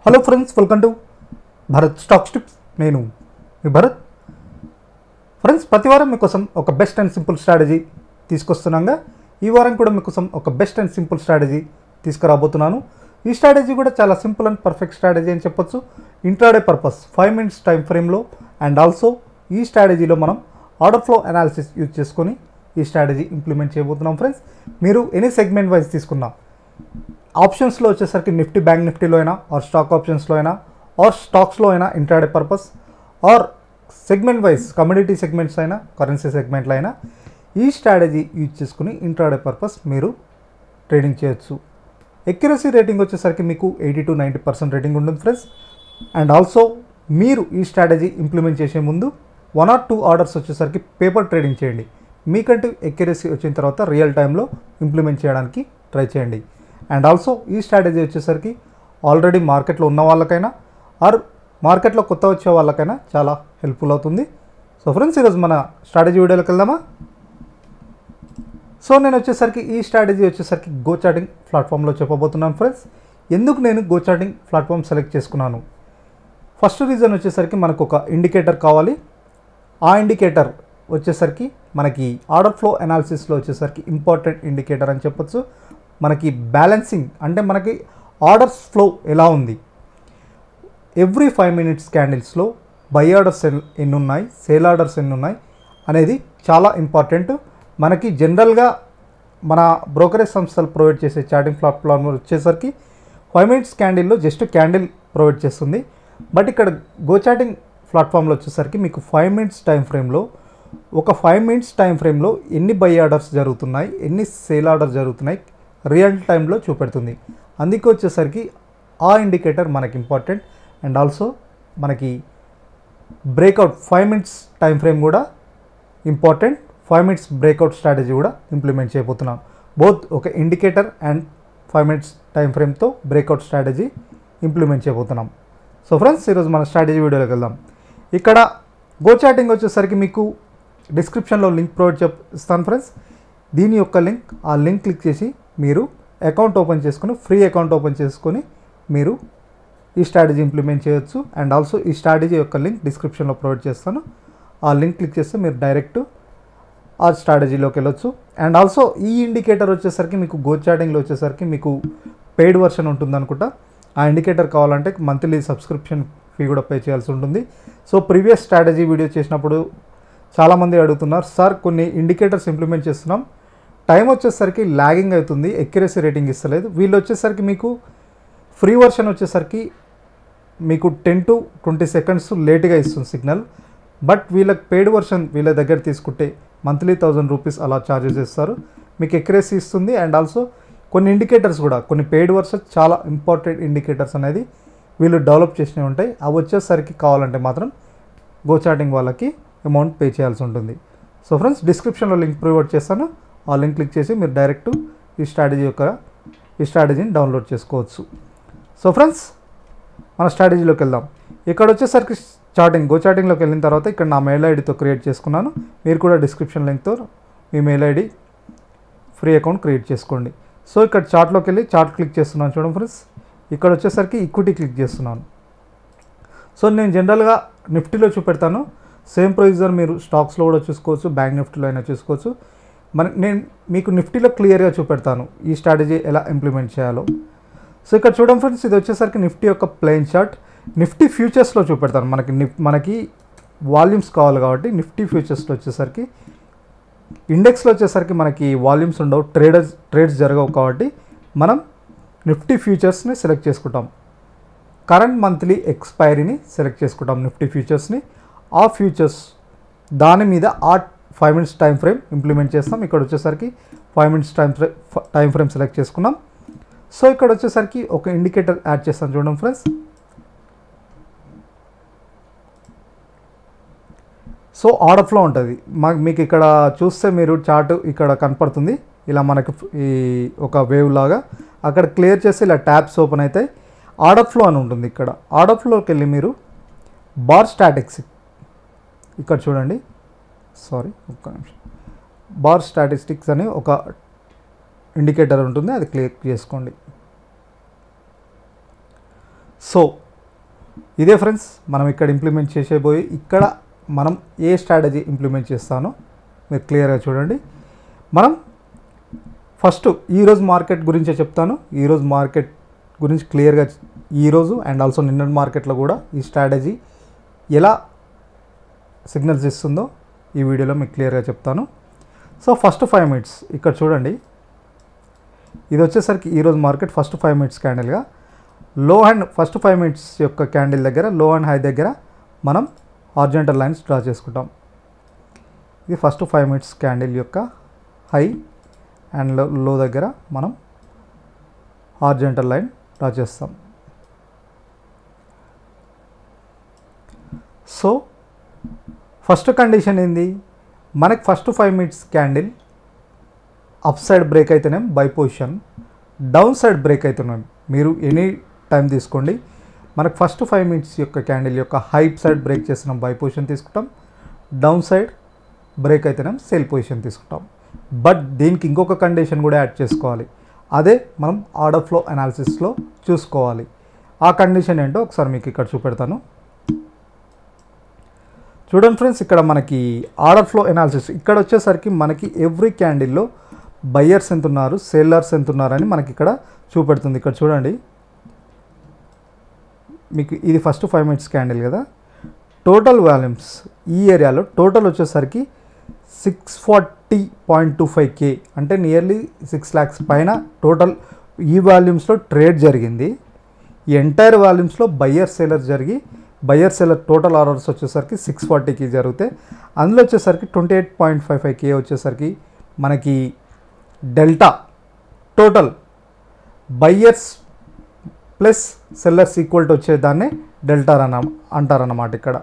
hello friends welcome to Bharat stock tips నేను మీ Bharat friends ప్రతి వారం మీకోసం ఒక బెస్ట్ అండ్ సింపుల్ స్ట్రాటజీ తీసుకొస్తున్నాగా ఈ వారం కూడా మీకోసం ఒక బెస్ట్ అండ్ సింపుల్ స్ట్రాటజీ తీసుకురాబోతున్నాను ఈ స్ట్రాటజీ కూడా చాలా సింపుల్ అండ్ పర్ఫెక్ట్ స్ట్రాటజీ అని చెప్పొచ్చు intraday purpose five minutes time ఫ్రేమ్లో అండ్ ఆల్సో ఈ స్ట్రాటజీలో మనం ఆర్డర్ ఫ్లో అనాలిసిస్ యూజ్ చేసుకొని ఈ స్ట్రాటజీ ఇంప్లిమెంట్ చేయబోతున్నాం ఫ్రెండ్స్ మీరు ఎనీ సెగ్మెంట్ వైజ్ తీసుకున్నా ఆప్షన్స్లో వచ్చేసరికి నిఫ్టీ బ్యాంక్ నిఫ్టీలో అయినా ఆర్ స్టాక్ ఆప్షన్స్లో అయినా ఆర్ స్టాక్స్లో అయినా intraday purpose or segment wise commodity segments అయినా కరెన్సీ సెగ్మెంట్లో అయినా ఈ స్ట్రాటజీ యూజ్ చేసుకుని ఇంట్రాడే పర్పస్ మీరు ట్రేడింగ్ చేయొచ్చు ఎక్యురసీ రేటింగ్ వచ్చేసరికి మీకు eighty to ninety percent rating ఉంటుంది ఫ్రెండ్స్ అండ్ ఆల్సో మీరు ఈ స్ట్రాటజీ ఇంప్లిమెంట్ చేసే ముందు వన్ ఆర్ టూ ఆర్డర్స్ వచ్చేసరికి పేపర్ ట్రేడింగ్ చేయండి మీకంటూ ఎక్యురసీ వచ్చిన తర్వాత రియల్ టైంలో ఇంప్లిమెంట్ చేయడానికి ట్రై చేయండి అండ్ ఆల్సో ఈ స్ట్రాటజీ వచ్చేసరికి ఆల్రెడీ మార్కెట్లో ఉన్న వాళ్ళకైనా ఆర్ మార్కెట్లో కొత్త వచ్చే వాళ్ళకైనా చాలా హెల్ప్ఫుల్ అవుతుంది సో ఫ్రెండ్స్ ఈరోజు మన స్ట్రాటజీ వీడియోలోకి వెళ్దామా సో నేను వచ్చేసరికి ఈ స్ట్రాటజీ వచ్చేసరికి గో చాటింగ్ ప్లాట్ఫామ్లో చెప్పబోతున్నాను ఫ్రెండ్స్ ఎందుకు నేను గో చాటింగ్ ప్లాట్ఫామ్ సెలెక్ట్ చేసుకున్నాను ఫస్ట్ రీజన్ వచ్చేసరికి మనకు ఒక ఇండికేటర్ కావాలి ఆ ఇండికేటర్ వచ్చేసరికి మనకి ఆర్డర్ ఫ్లో అనాలిసిస్లో వచ్చేసరికి ఇంపార్టెంట్ ఇండికేటర్ అని చెప్పొచ్చు మనకి బ్యాలెన్సింగ్ అంటే మనకి ఆర్డర్స్ ఫ్లో ఎలా ఉంది ఎవ్రీ ఫైవ్ మినిట్స్ క్యాండిల్స్లో బై ఆర్డర్స్ ఎన్ని ఉన్నాయి సేల్ ఆర్డర్స్ ఎన్ని ఉన్నాయి అనేది చాలా ఇంపార్టెంట్ మనకి జనరల్గా మన బ్రోకరేజ్ సంస్థలు ప్రొవైడ్ చేసే చాటింగ్ ప్లాట్ఫామ్ వచ్చేసరికి ఫైవ్ మినిట్స్ క్యాండిల్లో జస్ట్ క్యాండిల్ ప్రొవైడ్ చేస్తుంది బట్ ఇక్కడ గో చాటింగ్ ప్లాట్ఫామ్లో వచ్చేసరికి మీకు ఫైవ్ మినిట్స్ టైం ఫ్రేమ్లో ఒక ఫైవ్ మినిట్స్ టైం ఫ్రేమ్లో ఎన్ని బై ఆర్డర్స్ జరుగుతున్నాయి ఎన్ని సేల్ ఆర్డర్స్ జరుగుతున్నాయి రియల్ టైంలో చూపెడుతుంది అందుకే వచ్చేసరికి ఆ ఇండికేటర్ మనకి ఇంపార్టెంట్ అండ్ ఆల్సో మనకి breakout five minutes time frame కూడా important five minutes breakout strategy కూడా ఇంప్లిమెంట్ చేయబోతున్నాం బోత్ ఒక indicator and five minutes time ఫ్రేమ్తో బ్రేక్అవుట్ స్ట్రాటజీ ఇంప్లిమెంట్ చేయబోతున్నాం సో ఫ్రెండ్స్ ఈరోజు మన స్ట్రాటజీ వీడియోలోకి వెళ్దాం ఇక్కడ గో చాటింగ్ వచ్చేసరికి మీకు డిస్క్రిప్షన్లో లింక్ ప్రొవైడ్ చెప్ ఇస్తాను ఫ్రెండ్స్ దీని యొక్క లింక్ ఆ లింక్ క్లిక్ చేసి మీరు అకౌంట్ ఓపెన్ చేసుకొని ఫ్రీ అకౌంట్ ఓపెన్ చేసుకొని మీరు ఈ స్ట్రాటజీ ఇంప్లిమెంట్ చేయొచ్చు అండ్ ఆల్సో ఈ స్ట్రాటజీ యొక్క లింక్ డిస్క్రిప్షన్లో ప్రొవైడ్ చేస్తాను ఆ లింక్ క్లిక్ చేస్తే మీరు డైరెక్ట్ ఆ స్ట్రాటజీలోకి వెళ్ళొచ్చు అండ్ ఆల్సో ఈ ఇండికేటర్ వచ్చేసరికి మీకు గో చాటింగ్లో వచ్చేసరికి మీకు పెయిడ్ వర్షన్ ఉంటుంది అనుకుంటా ఆ ఇండికేటర్ కావాలంటే మంత్లీ సబ్స్క్రిప్షన్ ఫీ కూడా పే చేయాల్సి ఉంటుంది సో ప్రీవియస్ స్ట్రాటజీ వీడియో చేసినప్పుడు చాలామంది అడుగుతున్నారు సార్ కొన్ని ఇండికేటర్స్ ఇంప్లిమెంట్ చేస్తున్నాం టైం వచ్చేసరికి లాగింగ్ అవుతుంది ఎక్యురసీ రేటింగ్ ఇస్తలేదు వీళ్ళు వచ్చేసరికి మీకు ఫ్రీ వర్షన్ వచ్చేసరికి మీకు టెన్ టు ట్వంటీ సెకండ్స్ లేట్గా ఇస్తుంది సిగ్నల్ బట్ వీళ్ళకి పెయిడ్ వర్షన్ వీళ్ళ దగ్గర తీసుకుంటే మంత్లీ థౌజండ్ రూపీస్ అలా ఛార్జెస్ ఇస్తారు మీకు ఎక్యురసీ ఇస్తుంది అండ్ ఆల్సో కొన్ని ఇండికేటర్స్ కూడా కొన్ని పెయిడ్ వర్షన్ చాలా ఇంపార్టెంట్ ఇండికేటర్స్ అనేది వీళ్ళు డెవలప్ చేసినవి ఉంటాయి అవి వచ్చేసరికి కావాలంటే మాత్రం గో చాటింగ్ వాళ్ళకి అమౌంట్ పే చేయాల్సి ఉంటుంది సో ఫ్రెండ్స్ డిస్క్రిప్షన్లో లింక్ ప్రొవైడ్ చేస్తాను ఆ లింక్ క్లిక్ చేసి మీరు డైరెక్ట్ ఈ స్ట్రాటజీ యొక్క ఈ స్ట్రాటజీని డౌన్లోడ్ చేసుకోవచ్చు సో ఫ్రెండ్స్ మన స్ట్రాటజీలోకి వెళ్దాం ఇక్కడ వచ్చేసరికి చాటింగ్ గో చాటింగ్లోకి వెళ్ళిన తర్వాత ఇక్కడ నా మెయిల్ ఐడితో క్రియేట్ చేసుకున్నాను మీరు కూడా డిస్క్రిప్షన్ లింక్తో మీ mail ID free account create చేసుకోండి సో ఇక్కడ చార్ట్లోకి వెళ్ళి చార్ట్ క్లిక్ చేస్తున్నాను చూడండి ఫ్రెండ్స్ ఇక్కడ వచ్చేసరికి ఈక్విటీ క్లిక్ చేస్తున్నాను సో నేను జనరల్గా నిఫ్టీలో చూపెడతాను సేమ్ ప్రొసీజర్ మీరు స్టాక్స్లో కూడా చూసుకోవచ్చు బ్యాంక్ నిఫ్టీలో అయినా చూసుకోవచ్చు మన నేను మీకు నిఫ్టీలో క్లియర్గా చూపెడతాను ఈ స్ట్రాటజీ ఎలా ఇంప్లిమెంట్ చేయాలో సో ఇక్కడ చూడండి ఫ్రెండ్స్ ఇది వచ్చేసరికి నిఫ్టీ యొక్క ప్లెయిన్ చార్ట్ నిఫ్టీ ఫ్యూచర్స్లో చూపెడతాను మనకి నిఫ్ మనకి వాల్యూమ్స్ కావాలి కాబట్టి నిఫ్టీ ఫ్యూచర్స్లో వచ్చేసరికి ఇండెక్స్లో వచ్చేసరికి మనకి వాల్యూమ్స్ ఉండవు ట్రేడర్స్ ట్రేడ్స్ జరగవు కాబట్టి మనం నిఫ్టీ ఫ్యూచర్స్ని సెలెక్ట్ చేసుకుంటాం కరెంట్ మంత్లీ ఎక్స్పైరీని సెలెక్ట్ చేసుకుంటాం నిఫ్టీ ఫ్యూచర్స్ని ఆ ఫ్యూచర్స్ దాని మీద ఆ five minutes time frame implement చేస్తాం ఇక్కడ వచ్చేసరికి five minutes time frame time frame select చేసుకున్నాం సో ఇక్కడ వచ్చేసరికి ఒక ఇండికేటర్ యాడ్ చేస్తాను చూడండి ఫ్రెండ్స్ సో ఆర్డర్ ఫ్లో ఉంటుంది మా మీకు ఇక్కడ చూస్తే మీరు చార్ట్ ఇక్కడ కనపడుతుంది ఇలా మనకి ఈ ఒక వేవ్ లాగా అక్కడ క్లియర్ చేస్తే ఇలా ట్యాబ్స్ ఓపెన్ అవుతాయి ఆర్డర్ ఫ్లో అని ఉంటుంది ఇక్కడ ఆర్డర్ ఫ్లోకి వెళ్ళి మీరు బార్ స్టాటిక్స్ ఇక్కడ చూడండి సారీ ఒక్క నిమిషం బార్ స్టాటిస్టిక్స్ అని ఒక ఇండికేటర్ ఉంటుంది అది క్లిక్ చేసుకోండి సో ఇదే ఫ్రెండ్స్ మనం ఇక్కడ ఇంప్లిమెంట్ చేసేబోయి ఇక్కడ మనం ఏ స్ట్రాటజీ ఇంప్లిమెంట్ చేస్తానో మీరు క్లియర్గా చూడండి మనం ఫస్ట్ ఈరోజు మార్కెట్ గురించే చెప్తాను ఈరోజు మార్కెట్ గురించి క్లియర్గా ఈరోజు అండ్ ఆల్సో నిన్న మార్కెట్లో కూడా ఈ స్ట్రాటజీ ఎలా సిగ్నల్స్ ఇస్తుందో ఈ వీడియోలో మీకు క్లియర్గా చెప్తాను సో ఫస్ట్ ఫైవ్ మినిట్స్ ఇక్కడ చూడండి ఇది వచ్చేసరికి ఈరోజు మార్కెట్ ఫస్ట్ ఫైవ్ మినిట్స్ క్యాండిల్గా low and first five minutes యొక్క క్యాండిల్ దగ్గర లో అండ్ హై దగ్గర మనం హార్జెంటల్ లైన్స్ డ్రా చేసుకుంటాం ఇది ఫస్ట్ ఫైవ్ మినిట్స్ క్యాండిల్ యొక్క హై అండ్ లో లో దగ్గర మనం హార్జెంటల్ లైన్ డ్రా చేస్తాం సో ఫస్ట్ కండిషన్ ఏంది మనకి first five minutes candle up side break అయితేనేం buy position down side break అవుతున్నాం మీరు ఎనీ టైం తీసుకోండి మనకు ఫస్ట్ ఫైవ్ మినిట్స్ యొక్క క్యాండిల్ యొక్క హైప్ సైడ్ బ్రేక్ చేస్తున్నాం బై పొజిషన్ తీసుకుంటాం డౌన్ సైడ్ బ్రేక్ అయితేనేం సేల్ పొజిషన్ తీసుకుంటాం బట్ దీనికి ఇంకొక కండిషన్ కూడా యాడ్ చేసుకోవాలి అదే మనం ఆర్డర్ ఫ్లో అనాలిసిస్లో చూసుకోవాలి ఆ కండిషన్ ఏంటో ఒకసారి మీకు ఇక్కడ చూపెడతాను చూడండి ఫ్రెండ్స్ ఇక్కడ మనకి ఆర్డర్ ఫ్లో ఎనాలిసిస్ ఇక్కడ వచ్చేసరికి మనకి ఎవ్రీ క్యాండిల్లో బయ్యర్స్ ఎంత ఉన్నారు సేల్లర్స్ ఎంత ఉన్నారని మనకి ఇక్కడ చూపెడుతుంది ఇక్కడ చూడండి మీకు ఇది ఫస్ట్ ఫైవ్ మినిట్స్ క్యాండిల్ కదా టోటల్ వాల్యూమ్స్ ఈ ఏరియాలో టోటల్ వచ్చేసరికి six forty point two five K అంటే నియర్లీ సిక్స్ ల్యాక్స్ పైన టోటల్ ఈ వాల్యూమ్స్లో ట్రేడ్ జరిగింది ఈ ఎంటైర్ వాల్యూమ్స్లో బయ్యర్ సేలర్ జరిగి బయ్యర్ సెల్లర్ టోటల్ ఆర్డర్స్ వచ్చేసరికి సిక్స్ ఫార్టీకి జరిగితే అందులో వచ్చేసరికి twenty eight point five five K వచ్చేసరికి మనకి delta total buyers plus sellers equal to వచ్చేదాన్ని డెల్టా అన్న అంటారన్నమాట ఇక్కడ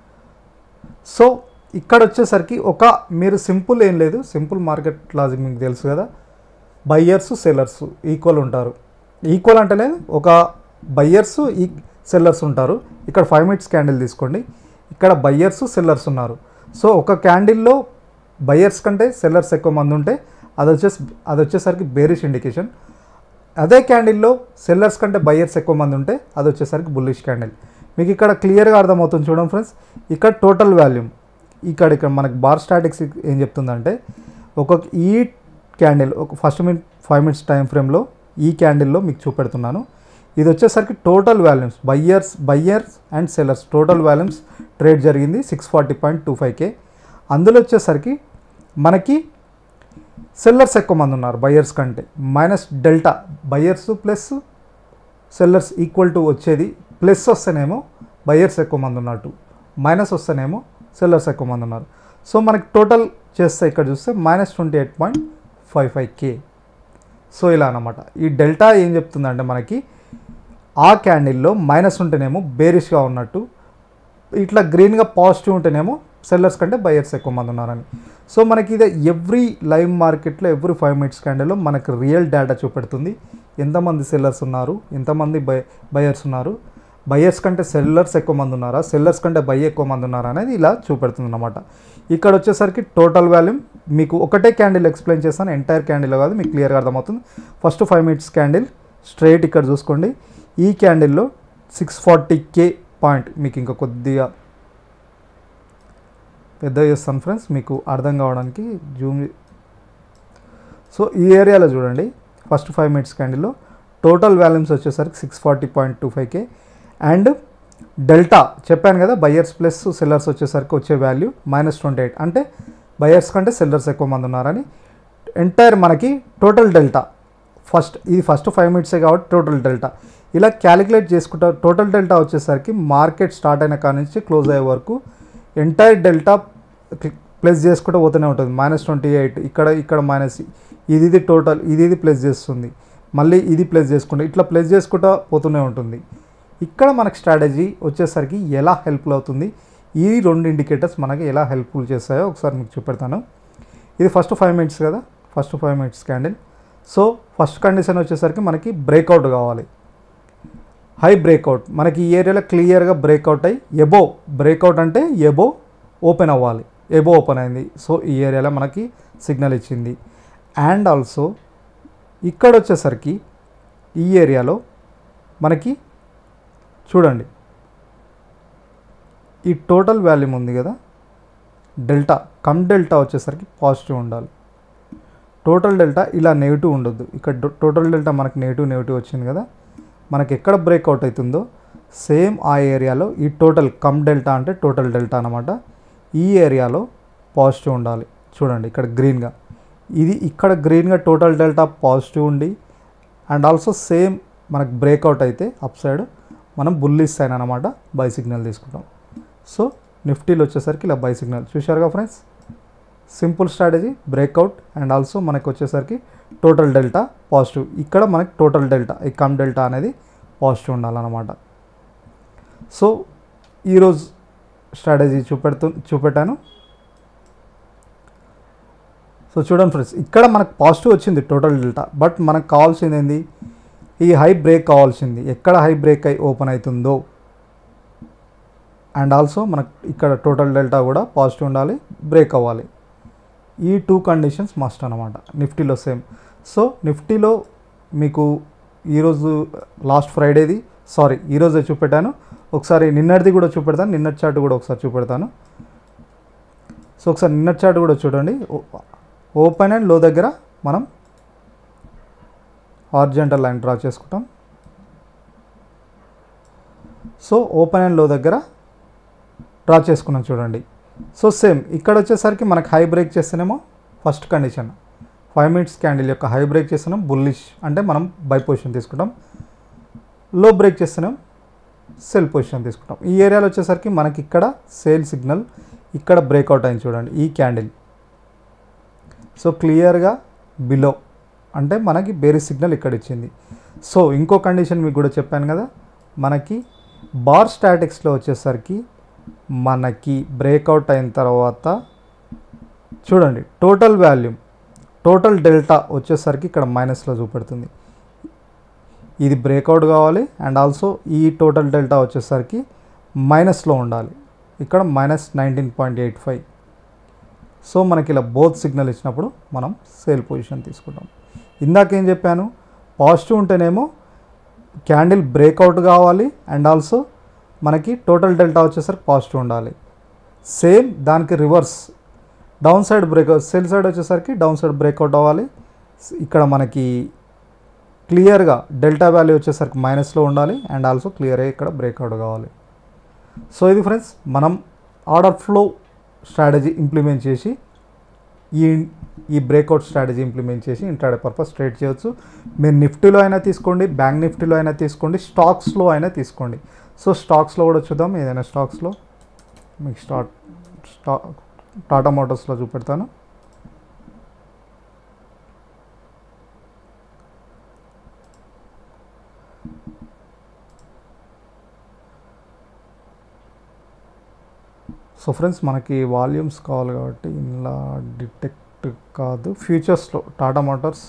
సో ఇక్కడ వచ్చేసరికి ఒక మీరు సింపుల్ ఏం లేదు సింపుల్ మార్కెట్ లాజిక్ మీకు తెలుసు కదా బయ్యర్స్ సెల్లర్స్ ఈక్వల్ ఉంటారు ఈక్వల్ అంటేనే ఒక బయ్యర్స్ ఈ సెల్లర్స్ ఉంటారు ఇక్కడ ఫైవ్ మినిట్స్ క్యాండిల్ తీసుకోండి ఇక్కడ బయ్యర్స్ సెల్లర్స్ ఉన్నారు సో ఒక క్యాండిల్లో బయ్యర్స్ కంటే సెల్లర్స్ ఎక్కువ మంది ఉంటే అది వచ్చేసి అది వచ్చేసరికి బేరిష్ ఇండికేషన్ అదే క్యాండిల్లో సెల్లర్స్ కంటే బయ్యర్స్ ఎక్కువ మంది ఉంటే అది వచ్చేసరికి బుల్లిష్ క్యాండిల్ మీకు ఇక్కడ క్లియర్గా అర్థమవుతుంది చూడండి ఫ్రెండ్స్ ఇక్కడ టోటల్ వాల్యూమ్ ఇక్కడ ఇక్కడ మనకి బార్ స్టాటిక్స్ ఏం చెప్తుందంటే ఒక్కొక్క ఈ క్యాండిల్ ఒక first minute five minutes time ఫ్రేమ్లో ఈ క్యాండిల్లో మీకు చూపెడుతున్నాను ఇది వచ్చేసరికి total volumes buyers buyers and sellers total volumes trade జరిగింది six forty point two five K అందులో వచ్చేసరికి మనకి సెల్లర్స్ ఎక్కువ మంది ఉన్నారు బయ్యర్స్ కంటే minus delta buyers plus sellers equal to వచ్చేది ప్లస్ వస్తేనేమో బయ్యర్స్ ఎక్కువ మంది ఉన్నట్టు మైనస్ వస్తేనేమో సెల్లర్స్ ఎక్కువ మంది ఉన్నారు సో మనకి టోటల్ చేస్తే ఇక్కడ చూస్తే minus twenty eight point five five K so ఇలా అనమాట ఈ డెల్టా ఏం చెప్తుందంటే మనకి ఆ క్యాండిల్లో మైనస్ ఉంటేనేమో బేరిష్గా ఉన్నట్టు ఇట్లా గ్రీన్గా పాజిటివ్ ఉంటేనేమో సెల్లర్స్ కంటే బయర్స్ ఎక్కువ మంది ఉన్నారని సో మనకి ఇది ఎవ్రీ లైవ్ మార్కెట్లో ఎవ్రీ ఫైవ్ మినిట్స్ క్యాండిల్లో మనకు రియల్ డేటా చూపెడుతుంది ఎంతమంది సెల్లర్స్ ఉన్నారు ఎంతమంది బై బయర్స్ ఉన్నారు బయర్స్ కంటే సెల్లర్స్ ఎక్కువ మంది ఉన్నారా సెల్లర్స్ కంటే బై ఎక్కువ మంది ఉన్నారా అనేది ఇలా చూపెడుతుంది అనమాట ఇక్కడ వచ్చేసరికి టోటల్ వాల్యూమ్ మీకు ఒకటే క్యాండిల్ ఎక్స్ప్లెయిన్ చేస్తాను ఎంటైర్ క్యాండిల్ కాదు మీకు క్లియర్గా అర్థమవుతుంది first five minutes candle straight ఇక్కడ చూసుకోండి ఈ క్యాండిల్లో సిక్స్ ఫార్టీ కే పాయింట్ మీకు ఇంకా కొద్దిగా పెద్ద చేస్తాను ఫ్రెండ్స్ మీకు అర్థం కావడానికి జూమ్ సో ఈ ఏరియాలో చూడండి ఫస్ట్ ఫైవ్ మినిట్స్ క్యాండిల్లో టోటల్ వాల్యూమ్స్ వచ్చేసరికి six forty point two five K and delta చెప్పాను కదా బయర్స్ ప్లస్ సెల్లర్స్ వచ్చేసరికి వచ్చే వాల్యూ మైనస్ ట్వంటీ ఎయిట్ అంటే బయర్స్ కంటే సెల్లర్స్ ఎక్కువ మంది ఉన్నారని ఎంటైర్ మనకి టోటల్ డెల్టా ఫస్ట్ ఇది ఫస్ట్ ఫైవ్ మినిట్సే కాబట్టి టోటల్ డెల్టా ఇలా క్యాలిక్యులేట్ చేసుకుంటా టోటల్ డెల్టా వచ్చేసరికి మార్కెట్ స్టార్ట్ అయిన కాడ నుంచి క్లోజ్ అయ్యే వరకు ఎంటైర్ డెల్టా ప్లస్ చేసుకుంటూ పోతూనే ఉంటుంది మైనస్ ట్వంటీ ఎయిట్ ఇక్కడ ఇక్కడ మైనస్ ఇది ఇది టోటల్ ఇది ఇది ప్లస్ చేస్తుంది మళ్ళీ ఇది ప్లస్ చేసుకుంటూ ఇట్లా ప్లస్ చేసుకుంటూ పోతూనే ఉంటుంది ఇక్కడ మనకు స్ట్రాటజీ వచ్చేసరికి ఎలా హెల్ప్ఫుల్ అవుతుంది ఈ రెండు ఇండికేటర్స్ మనకి ఎలా హెల్ప్ఫుల్ చేస్తాయో ఒకసారి మీకు చూపెడతాను ఇది ఫస్ట్ ఫైవ్ మినిట్స్ కదా first five minutes candle so first condition వచ్చేసరికి మనకి బ్రేక్అవుట్ కావాలి హై బ్రేక్అవుట్ మనకి ఈ ఏరియాలో క్లియర్గా బ్రేక్అవుట్ అయ్యి ఎబో బ్రేక్అవుట్ అంటే ఎబో ఓపెన్ అవ్వాలి ఎబో ఓపెన్ అయింది సో ఈ ఏరియాలో మనకి సిగ్నల్ ఇచ్చింది అండ్ ఆల్సో ఇక్కడ వచ్చేసరికి ఈ ఏరియాలో మనకి చూడండి ఈ టోటల్ వాల్యూమ్ ఉంది కదా డెల్టా కమ్ డెల్టా వచ్చేసరికి పాజిటివ్ ఉండాలి టోటల్ డెల్టా ఇలా నెగిటివ్ ఉండొద్దు ఇక్కడ డొ- టోటల్ డెల్టా మనకి నెగిటివ్ నెగిటివ్ వచ్చింది కదా మనకి ఎక్కడ బ్రేక్అవుట్ అవుతుందో సేమ్ ఆ ఏరియాలో ఈ టోటల్ కమ్ డెల్టా అంటే టోటల్ డెల్టా అనమాట ఈ ఏరియాలో పాజిటివ్ ఉండాలి చూడండి ఇక్కడ గ్రీన్గా ఇది ఇక్కడ గ్రీన్గా టోటల్ డెల్టా పాజిటివ్ ఉండి అండ్ ఆల్సో సేమ్ మనకు బ్రేక్అవుట్ అయితే అప్ సైడ్ మనం బుల్లిస్ సైన్ అనమాట బై సిగ్నల్ తీసుకుంటాం సో నిఫ్టీలో వచ్చేసరికి ఇలా బై సిగ్నల్ చూశారుగా friends simple strategy breakout and also మనకు వచ్చేసరికి టోటల్ డెల్టా పాజిటివ్ ఇక్కడ మనకి టోటల్ డెల్టా ఈ కమ్ డెల్టా అనేది పాజిటివ్ ఉండాలన్నమాట సో ఈరోజు స్ట్రాటజీ చూపెడుతూ చూపెట్టాను సో చూడండి ఫ్రెండ్స్ ఇక్కడ మనకు పాజిటివ్ వచ్చింది టోటల్ డెల్టా బట్ మనకు కావాల్సింది ఏంది ఈ హై బ్రేక్ కావాల్సింది ఎక్కడ హై బ్రేక్ అయి ఓపెన్ అవుతుందో అండ్ ఆల్సో మనకు ఇక్కడ టోటల్ డెల్టా కూడా పాజిటివ్ ఉండాలి బ్రేక్ అవ్వాలి ఈ టూ కండిషన్స్ మస్ట్ అనమాట నిఫ్టీలో సేమ్ సో నిఫ్టీలో మీకు ఈరోజు లాస్ట్ ఫ్రైడేది సారీ ఈరోజే చూపెట్టాను ఒకసారి నిన్నటిది కూడా చూపెడతాను నిన్నటి చార్ట్ కూడా ఒకసారి చూపెడతాను సో ఒకసారి నిన్నటి చార్ట్ కూడా చూడండి ఓపెన్ అండ్ లో దగ్గర మనం హార్జెంటల్ లైన్ డ్రా చేసుకుంటాం సో ఓపెన్ అండ్ లో దగ్గర డ్రా చేసుకున్నాం చూడండి సో సేమ్ ఇక్కడ వచ్చేసరికి మనకు హై బ్రేక్ చేస్తేనేమో first condition five minutes candle యొక్క హై బ్రేక్ చేస్తున్నాం బుల్లిష్ అంటే మనం బై పొజిషన్ తీసుకుంటాం లో బ్రేక్ చేస్తున్నాం సెల్ పొజిషన్ తీసుకుంటాం ఈ ఏరియాలో వచ్చేసరికి మనకి ఇక్కడ సేల్ సిగ్నల్ ఇక్కడ బ్రేక్అవుట్ అయింది చూడండి ఈ క్యాండిల్ సో క్లియర్గా బిలో అంటే మనకి బేరీ సిగ్నల్ ఇక్కడ ఇచ్చింది సో ఇంకో కండిషన్ మీకు కూడా చెప్పాను కదా మనకి బార్ స్టాటిక్స్లో వచ్చేసరికి మనకి బ్రేక్అవుట్ అయిన తర్వాత చూడండి టోటల్ వాల్యూమ్ టోటల్ డెల్టా వచ్చేసరికి ఇక్కడ మైనస్లో చూపెడుతుంది ఇది బ్రేక్అవుట్ కావాలి అండ్ ఆల్సో ఈ టోటల్ డెల్టా వచ్చేసరికి మైనస్లో ఉండాలి ఇక్కడ minus nineteen point eight five so మనకి ఇలా బోత్ సిగ్నల్ ఇచ్చినప్పుడు మనం సేల్ పొజిషన్ తీసుకుంటాం ఇందాకేం చెప్పాను పాజిటివ్ ఉంటేనేమో క్యాండిల్ బ్రేక్అవుట్ కావాలి అండ్ ఆల్సో మనకి టోటల్ డెల్టా వచ్చేసరికి పాజిటివ్ ఉండాలి సేమ్ దానికి reverse down side breakout sell side వచ్చేసరికి డౌన్ సైడ్ బ్రేక్అవుట్ అవ్వాలి ఇక్కడ మనకి క్లియర్గా డెల్టా వాల్యూ వచ్చేసరికి మైనస్లో ఉండాలి అండ్ ఆల్సో క్లియర్గా ఇక్కడ బ్రేక్అవుట్ కావాలి సో ఇది ఫ్రెండ్స్ మనం ఆర్డర్ ఫ్లో స్ట్రాటజీ ఇంప్లిమెంట్ చేసి ఈ ఈ బ్రేక్అవుట్ స్ట్రాటజీ ఇంప్లిమెంట్ చేసి ఇంట్రాడే పర్పస్ ట్రేడ్ చేయొచ్చు మీరు నిఫ్టీలో అయినా తీసుకోండి బ్యాంక్ నిఫ్టీలో అయినా తీసుకోండి స్టాక్స్లో అయినా తీసుకోండి సో స్టాక్స్లో కూడా చూద్దాం ఏదైనా స్టాక్స్లో మీకు స్టాక్ స్టా టాటా మోటార్స్లో చూపెడతాను సో ఫ్రెండ్స్ మనకి వాల్యూమ్స్ కావాలి కాబట్టి ఇలా డిటెక్ట్ కాదు ఫ్యూచర్స్లో టాటా మోటార్స్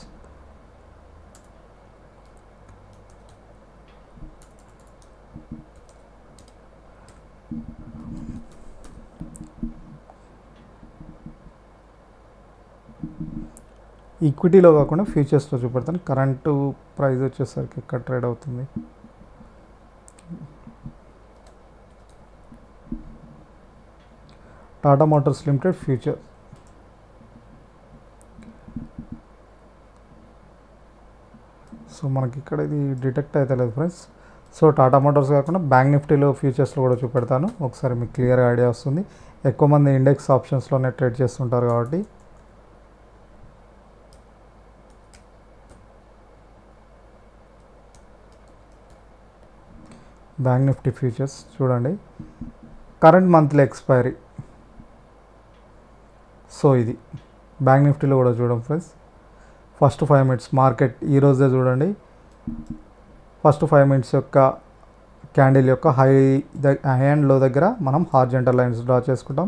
ఈక్విటీలో కాకుండా ఫ్యూచర్స్లో చూపెడతాను కరెంటు ప్రైస్ వచ్చేసరికి ఎక్కడ ట్రేడ్ అవుతుంది Tata Motors limited future so మనకి ఇక్కడ ఇది డిటెక్ట్ అయితే లేదు ఫ్రెండ్స్ సో టాటా మోటార్స్ కాకుండా బ్యాంక్ నిఫ్టీలో ఫ్యూచర్స్లో కూడా చూపెడతాను ఒకసారి మీకు క్లియర్గా ఐడియా వస్తుంది ఎక్కువ మంది ఇండెక్స్ ఆప్షన్స్లోనే ట్రేడ్ చేస్తుంటారు కాబట్టి బ్యాంక్ నిఫ్టీ ఫ్యూచర్స్ చూడండి కరెంట్ మంత్లీ ఎక్స్పైరీ సో ఇది బ్యాంక్ నిఫ్టీలో కూడా చూడండి friends first five minutes market ఈరోజే చూడండి ఫస్ట్ ఫైవ్ మినిట్స్ యొక్క క్యాండిల్ యొక్క హై హై అండ్ లో దగ్గర మనం హార్జెంటల్ లైన్స్ డ్రా చేసుకుంటాం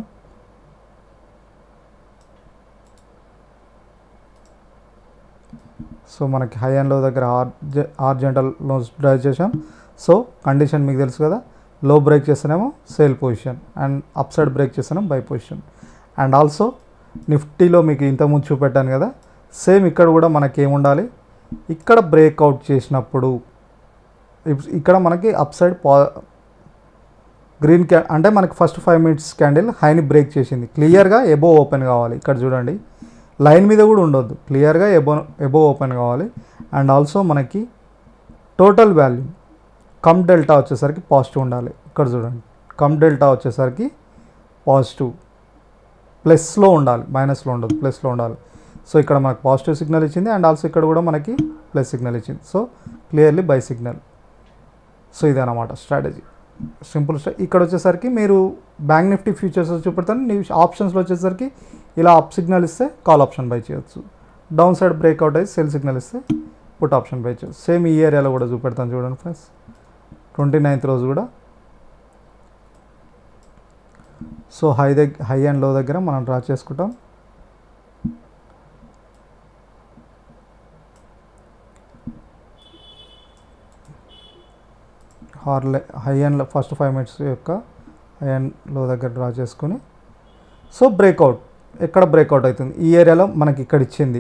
సో మనకి హై అండ్ లో దగ్గర హార్జ హార్జెంటల్ లోన్స్ డ్రా చేసాం సో కండిషన్ మీకు తెలుసు కదా లో బ్రేక్ చేస్తేనేమో sale position and up side break చేస్తేనేమో బై పొజిషన్ అండ్ ఆల్సో నిఫ్టీలో మీకు ఇంతకుముందు చూపెట్టాను కదా సేమ్ ఇక్కడ కూడా మనకి ఏముండాలి ఇక్కడ బ్రేక్అవుట్ చేసినప్పుడు ఇప్- ఇక్కడ మనకి అప్ సైడ్ పా గ్రీన్ క్యా అంటే మనకి ఫస్ట్ ఫైవ్ మినిట్స్ క్యాండిల్ హైని బ్రేక్ చేసింది క్లియర్గా ఎబో ఓపెన్ కావాలి ఇక్కడ చూడండి లైన్ మీద కూడా ఉండొద్దు క్లియర్గా ఎబో ఎబో ఓపెన్ కావాలి అండ్ ఆల్సో మనకి టోటల్ వాల్యూ కమ్ డెల్టా వచ్చేసరికి పాజిటివ్ ఉండాలి ఇక్కడ చూడండి కమ్ డెల్టా వచ్చేసరికి పాజిటివ్ ప్లస్లో ఉండాలి మైనస్లో ఉండదు ప్లస్లో ఉండాలి సో ఇక్కడ మనకు పాజిటివ్ సిగ్నల్ ఇచ్చింది అండ్ ఆల్సో ఇక్కడ కూడా మనకి ప్లస్ సిగ్నల్ ఇచ్చింది so clearly buy signal so ఇదన్నమాట స్ట్రాటజీ సింపుల్ స్ట్రా ఇక్కడ వచ్చేసరికి మీరు బ్యాంక్ నిఫ్టీ ఫ్యూచర్స్ చూపెడతాను నీ ఆప్షన్స్లో వచ్చేసరికి ఇలా అప్ సిగ్నల్ ఇస్తే కాల్ ఆప్షన్ బై చేయొచ్చు డౌన్ సైడ్ బ్రేక్అవుట్ అయితే సెల్ సిగ్నల్ ఇస్తే పుట్ ఆప్షన్ బై చేయొచ్చు సేమ్ ఈ ఏరియాలో కూడా చూపెడతాను చూడండి ఫ్రెండ్స్ ట్వంటీ నైన్త్ రోజు కూడా సో హై దగ్గర హై అండ్ లో దగ్గర మనం డ్రా చేసుకుంటాం హార్లే high and first five minutes యొక్క హై అండ్ లో దగ్గర డ్రా చేసుకొని సో బ్రేక్అవుట్ ఎక్కడ బ్రేక్అవుట్ అవుతుంది ఈ ఏరియాలో మనకి ఇక్కడ ఇచ్చింది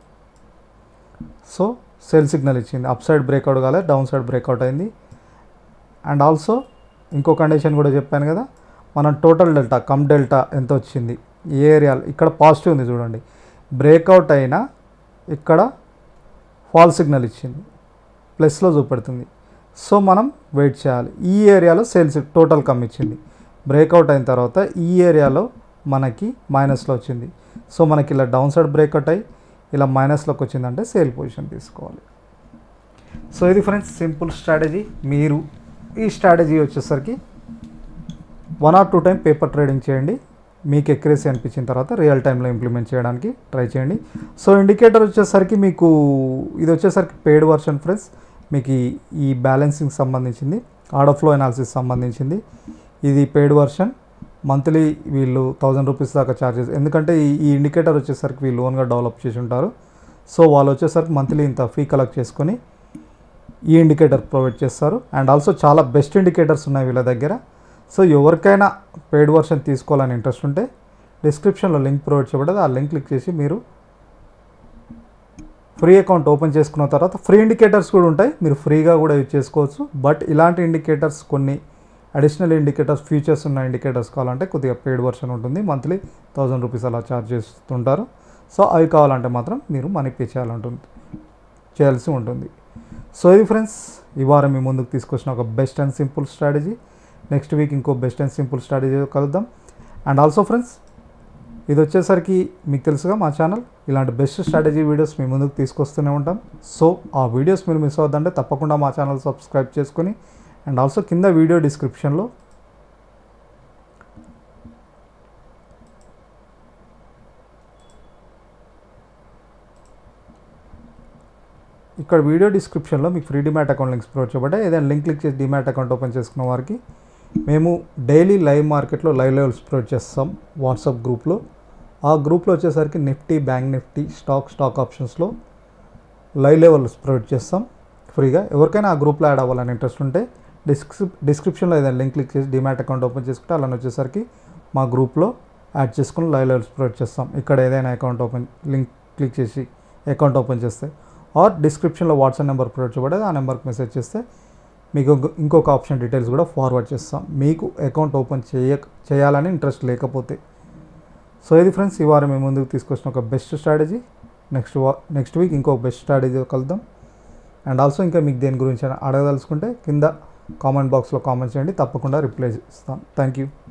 సో సెల్ సిగ్నల్ ఇచ్చింది అప్ సైడ్ బ్రేక్అవుట్ కాలేదు డౌన్ సైడ్ బ్రేక్అవుట్ అయింది అండ్ ఆల్సో ఇంకో కండిషన్ కూడా చెప్పాను కదా మనం టోటల్ డెల్టా కమ్ డెల్టా ఎంత వచ్చింది ఏ ఏరియాలో ఇక్కడ పాజిటివ్ ఉంది చూడండి బ్రేక్అవుట్ అయినా ఇక్కడ ఫాల్ సిగ్నల్ ఇచ్చింది ప్లస్లో చూపెడుతుంది సో మనం వెయిట్ చేయాలి ఈ ఏరియాలో సేల్స్ టోటల్ కమ్ ఇచ్చింది బ్రేక్అవుట్ అయిన తర్వాత ఈ ఏరియాలో మనకి మైనస్లో వచ్చింది సో మనకి ఇలా డౌన్ సైడ్ బ్రేక్అవుట్ అయ్యి ఇలా మైనస్లోకి వచ్చిందంటే సేల్ పొజిషన్ తీసుకోవాలి సో ఇది ఫ్రెండ్స్ సింపుల్ స్ట్రాటజీ మీరు ఈ స్ట్రాటజీ వచ్చేసరికి one or two time paper trading చేయండి మీకు ఎక్యురసీ అనిపించిన తర్వాత రియల్ టైంలో ఇంప్లిమెంట్ చేయడానికి ట్రై చేయండి సో ఇండికేటర్ వచ్చేసరికి మీకు ఇది వచ్చేసరికి పెయిడ్ వర్షన్ ఫ్రెండ్స్ మీకు ఈ- ఈ బ్యాలెన్సింగ్ సంబంధించింది ఆర్డర్ ఫ్లో అనాలిసిస్ సంబంధించింది ఇది పెయిడ్ వర్షన్ మంత్లీ వీళ్ళు థౌజండ్ రూపీస్ దాకా ఛార్జెస్ ఎందుకంటే ఈ ఈ ఇండికేటర్ వచ్చేసరికి వీళ్ళు ఓన్గా డెవలప్ చేసి ఉంటారు సో వాళ్ళు వచ్చేసరికి మంత్లీ ఇంత ఫీ కలెక్ట్ చేసుకొని ఈ ఇండికేటర్ ప్రొవైడ్ చేస్తారు అండ్ ఆల్సో చాలా బెస్ట్ ఇండికేటర్స్ ఉన్నాయి వీళ్ళ దగ్గర సో ఎవరికైనా పెయిడ్ వర్షన్ తీసుకోవాలని ఇంట్రెస్ట్ ఉంటే డిస్క్రిప్షన్లో లింక్ ప్రొవైడ్ చేయబడదు ఆ లింక్ క్లిక్ చేసి మీరు ఫ్రీ అకౌంట్ ఓపెన్ చేసుకున్న తర్వాత ఫ్రీ ఇండికేటర్స్ కూడా ఉంటాయి మీరు ఫ్రీగా కూడా యూజ్ చేసుకోవచ్చు బట్ ఇలాంటి ఇండికేటర్స్ కొన్ని అడిషనల్ ఇండికేటర్స్ ఫీచర్స్ ఉన్న ఇండికేటర్స్ కావాలంటే కొద్దిగా పెయిడ్ వర్షన్ ఉంటుంది మంత్లీ థౌజండ్ రూపీస్ అలా ఛార్జ్ చేస్తుంటారు సో అవి కావాలంటే మాత్రం మీరు మనీ పే చేయాలంటుంది చేయాల్సి ఉంటుంది సో ఇది ఫ్రెండ్స్ ఈ వారం మీ ముందుకు తీసుకొచ్చిన ఒక best and simple strategy next week ఇంకో బెస్ట్ అండ్ సింపుల్ స్ట్రాటజీ కలుద్దాం అండ్ ఆల్సో ఫ్రెండ్స్ ఇది వచ్చేసరికి మీకు తెలుసుగా మా ఛానల్ ఇలాంటి బెస్ట్ స్ట్రాటజీ వీడియోస్ మీ ముందుకు తీసుకొస్తూనే ఉంటాం సో ఆ వీడియోస్ మీరు మిస్ అవుతుందంటే తప్పకుండా మా ఛానల్ సబ్స్క్రైబ్ చేసుకొని అండ్ ఆల్సో కింద వీడియో డిస్క్రిప్షన్లో ఇక్కడ వీడియో డిస్క్రిప్షన్లో మీకు free demat account links provide చేయబడ్డాయి ఏదైనా లింక్ క్లిక్ చేసి డిమాట్ అకౌంట్ ఓపెన్ చేసుకున్న వారికి మేము డైలీ లైవ్ మార్కెట్లో లైవ్ లెవెల్స్ ప్రొవైడ్ చేస్తాం వాట్సాప్ గ్రూప్లో ఆ గ్రూప్లో వచ్చేసరికి Nifty bank Nifty stock stock ఆప్షన్స్లో లైవ్ లెవెల్స్ ప్రొవైడ్ చేస్తాం ఫ్రీగా ఎవరికైనా ఆ గ్రూప్లో యాడ్ అవ్వాలని ఇంట్రెస్ట్ ఉంటే డిస్క్రిప్ డిస్క్రిప్షన్లో ఏదైనా లింక్ క్లిక్ చేసి డిమాట్ అకౌంట్ ఓపెన్ చేసుకుంటే అలా వచ్చేసరికి మా గ్రూప్లో యాడ్ చేసుకుని లైవ్ లెవెల్స్ ప్రొవైడ్ చేస్తాం ఇక్కడ ఏదైనా అకౌంట్ ఓపెన్ లింక్ క్లిక్ చేసి అకౌంట్ ఓపెన్ చేస్తే ఆర్ డిస్క్రిప్షన్లో వాట్సాప్ నెంబర్ ప్రొవైడ్ చేయబడేది ఆ నెంబర్కి మెసేజ్ చేస్తే మీకు ఇంకొక- ఇంకొక ఆప్షన్ డీటెయిల్స్ కూడా ఫార్వర్డ్ చేస్తాం మీకు అకౌంట్ ఓపెన్ చేయ చేయాలని ఇంట్రెస్ట్ లేకపోతే సో ఇది ఫ్రెండ్స్ ఈ వారం మేము ముందుకు తీసుకొచ్చిన ఒక బెస్ట్ స్ట్రాటజీ నెక్స్ట్ వా నెక్స్ట్ వీక్ ఇంకో బెస్ట్ స్ట్రాటజీ కలుద్దాం అండ్ ఆల్సో ఇంకా మీకు దేని గురించి అడగదలుచుకుంటే కింద కామెంట్ బాక్స్లో కామెంట్ చేయండి తప్పకుండా రిప్లై ఇస్తాం థ్యాంక్ యూ